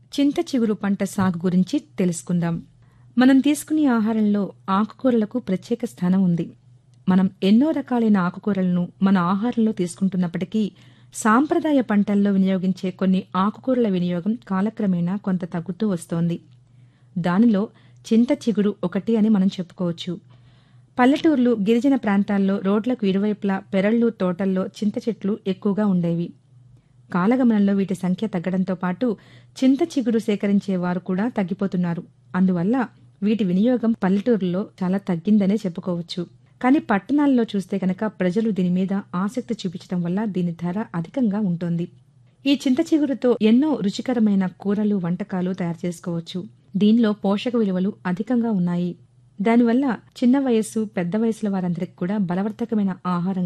చింత చిగురు పంట సాగు గురించి తెలుసుకుందాం మనం తీసుకునే ఆహారంలో ఆకుకూరలకు ప్రత్యేక స్థానం ఉంది మనం ఎన్నో రకాలైన ఆకుకూరలను మన ఆహారంలో తీసుకుంటున్నప్పటికీ సాంప్రదాయ పంటల్లో వినియోగించే కొన్ని ఆకుకూరల వినియోగం కాలక్రమేణా కొంత తగ్గుతూ వస్తోంది దానిలో చింత చిగురు ఒకటి అని మనం చెప్పుకోవచ్చు పల్లెటూర్లు గిరిజన ప్రాంతాల్లో రోడ్లకు ఇరువైపులా పెరళ్ళు తోటల్లో చింత చెట్లు ఎక్కువగా ఉండేవి కాలగమనంలో వీటి సంఖ్య తగ్గడంతో పాటు చింత చిగురు సేకరించే వారు కూడా తగ్గిపోతున్నారు అందువల్ల వీటి వినియోగం పల్లెటూరులో చాలా తగ్గిందనే చెప్పుకోవచ్చు కానీ పట్టణాల్లో చూస్తే కనుక ప్రజలు దీని మీద ఆసక్తి చూపించడం వల్ల దీని ధర అధికంగా ఉంటుంది ఈ చింత చిగురుతో ఎన్నో రుచికరమైన కూరలు వంటకాలు తయారు చేసుకోవచ్చు దీనిలో పోషక విలువలు అధికంగా ఉన్నాయి దానివల్ల చిన్న వయస్సు పెద్ద వయసుల వారందరికీ కూడా బలవర్ధకమైన ఆహారం